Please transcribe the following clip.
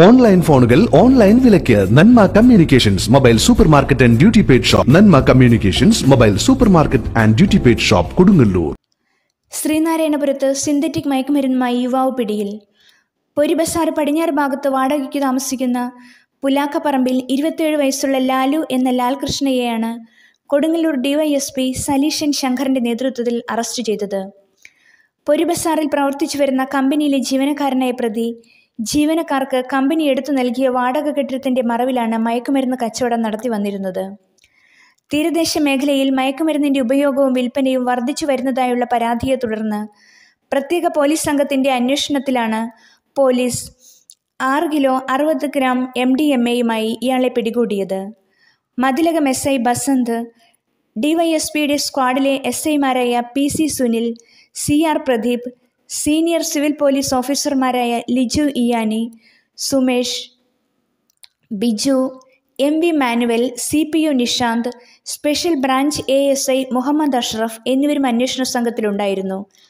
online ഫോണുകൾ online വിലയ്ക്ക് Nanma communications mobile super market and duty paid shop Nanma communications mobile super market and duty paid shop Kodungallur ശ്രീനാരായണപുരത്ത് synthetic മയക്കുമരുന്നുമായി യുവാവ് പിടിയിൽ പൊരിബസാർ പടിഞ്ഞാറ് ഭാഗത്ത് വാടകയ്ക്ക് താമസിക്കുന്ന പുലാക്കപ്പറമ്പിൽ ഇരുപത്തിയേഴ് വയസ്സുള്ള ലാലു എന്ന ലാൽകൃഷ്ണയെയാണ് കൊടുങ്ങല്ലൂർ ഡിവൈഎസ്പി സലീഷൻ ശങ്കറിന്റെ നേതൃത്വത്തിൽ അറസ്റ്റ് ചെയ്തത് പൊരിബസാറിൽ പ്രവർത്തിച്ചു വരുന്ന കമ്പനിയിലെ ജീവനക്കാരനായ പ്രതി ജീവനക്കാർക്ക് കമ്പനി എടുത്തു നൽകിയ വാടക കെട്ടിടത്തിന്റെ മറവിലാണ് മയക്കുമരുന്ന് കച്ചവടം നടത്തി വന്നിരുന്നത് തീരദേശ മേഖലയിൽ മയക്കുമരുന്നിന്റെ ഉപയോഗവും വിൽപ്പനയും വർദ്ധിച്ചു വരുന്നതായുള്ള പരാതിയെ തുടർന്ന് പ്രത്യേക പോലീസ് സംഘത്തിന്റെ അന്വേഷണത്തിലാണ് പോലീസ് ആറ് കിലോ അറുപത് ഗ്രാം എം ഡി എം എയുമായി ഇയാളെ പിടികൂടിയത് മതിലകം എസ് ഐ ബസന്ത് ഡിവൈഎസ്പിയുടെ സ്ക്വാഡിലെ എസ് ഐമാരായ P C Sunil C R Pradeep senior civil police ഓഫീസർമാരായ ലിജു ഇയാനി Sumesh Biju M V Manuel C P O Nishanth special branch A S I Muhammad Ashraf എന്നിവരും അന്വേഷണ സംഘത്തിലുണ്ടായിരുന്നു